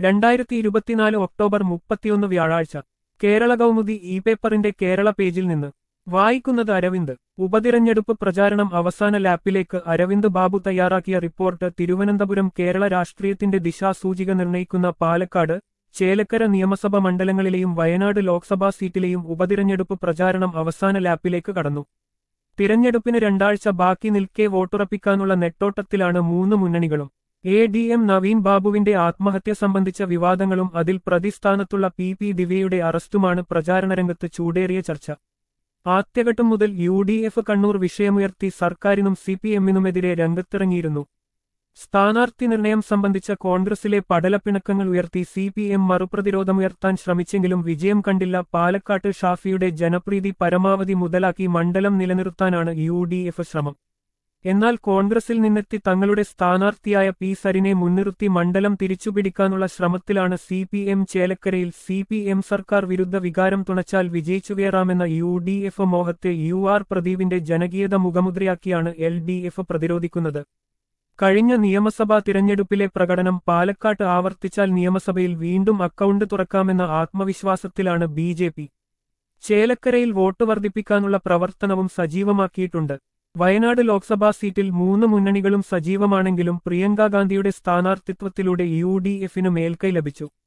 രണ്ടായിരത്തി ഇരുപത്തിനാല് ഒക്ടോബർ മുപ്പത്തിയൊന്ന് വ്യാഴാഴ്ച കേരള കൗമുദി ഇ പേപ്പറിന്റെ കേരള പേജിൽ നിന്ന് വായിക്കുന്നത് അരവിന്ദ് ഉപതിരഞ്ഞെടുപ്പ് പ്രചാരണം അവസാന ലാപ്പിലേക്ക് അരവിന്ദ് ബാബു തയ്യാറാക്കിയ റിപ്പോർട്ട് തിരുവനന്തപുരം കേരള രാഷ്ട്രീയത്തിന്റെ ദിശാസൂചിക നിർണയിക്കുന്ന പാലക്കാട് ചേലക്കര നിയമസഭ മണ്ഡലങ്ങളിലെയും വയനാട് ലോക്സഭാ സീറ്റിലെയും ഉപതിരഞ്ഞെടുപ്പ് പ്രചാരണം അവസാന ലാപ്പിലേക്ക് കടന്നു തിരഞ്ഞെടുപ്പിന് രണ്ടാഴ്ച ബാക്കി നിൽക്കെ വോട്ടുറപ്പിക്കാനുള്ള നെട്ടോട്ടത്തിലാണ് മൂന്ന് മുന്നണികളും എ ഡി എം നവീൻ ബാബുവിന്റെ ആത്മഹത്യ സംബന്ധിച്ച വിവാദങ്ങളും അതിൽ പ്രതിസ്ഥാനത്തുള്ള പി പി ദിവ്യയുടെ അറസ്റ്റുമാണ് പ്രചാരണരംഗത്ത് ചൂടേറിയ ചർച്ച ആദ്യഘട്ടം മുതൽ യു ഡി എഫ് കണ്ണൂർ വിഷയമുയർത്തി സർക്കാരിനും സി പി എമ്മിനുമെതിരെ രംഗത്തിറങ്ങിയിരുന്നു സ്ഥാനാർത്ഥി നിർണയം സംബന്ധിച്ച കോൺഗ്രസിലെ പടലപ്പിണക്കങ്ങൾ ഉയർത്തി സി പി എം മറുപ്രതിരോധമുയർത്താൻ ശ്രമിച്ചെങ്കിലും വിജയം കണ്ടില്ല പാലക്കാട്ട് ഷാഫിയുടെ ജനപ്രീതി പരമാവധി മുതലാക്കി മണ്ഡലം നിലനിർത്താനാണ് യു ഡി എഫ് ശ്രമം എന്നാൽ കോൺഗ്രസിൽ നിന്നെത്തി തങ്ങളുടെ സ്ഥാനാർത്ഥിയായ പി സരിനെ മുൻനിർത്തി മണ്ഡലം തിരിച്ചുപിടിക്കാനുള്ള ശ്രമത്തിലാണ് സി പി എം ചേലക്കരയിൽ സി പി എം സർക്കാർ വിരുദ്ധ വികാരം തുണച്ചാൽ വിജയിച്ചുകയറാമെന്ന യു ഡി എഫ് മോഹത്തെ യു ആർ പ്രദീപിന്റെ ജനകീയത മുഖമുദ്രയാക്കിയാണ് എൽ ഡി എഫ് പ്രതിരോധിക്കുന്നത് കഴിഞ്ഞ നിയമസഭാ തിരഞ്ഞെടുപ്പിലെ പ്രകടനം പാലക്കാട്ട് ആവർത്തിച്ചാൽ നിയമസഭയിൽ വീണ്ടും അക്കൗണ്ട് തുറക്കാമെന്ന ആത്മവിശ്വാസത്തിലാണ് ബി ജെ പി ചേലക്കരയിൽ വോട്ട് വർദ്ധിപ്പിക്കാനുള്ള പ്രവർത്തനവും സജീവമാക്കിയിട്ടുണ്ട് വയനാട് ലോക്സഭാ സീറ്റിൽ മൂന്ന് മുന്നണികളും സജീവമാണെങ്കിലും പ്രിയങ്കാ ഗാന്ധിയുടെ സ്ഥാനാർത്ഥിത്വത്തിലൂടെ യു ഡി എഫിന് മേൽക്കൈ ലഭിച്ചു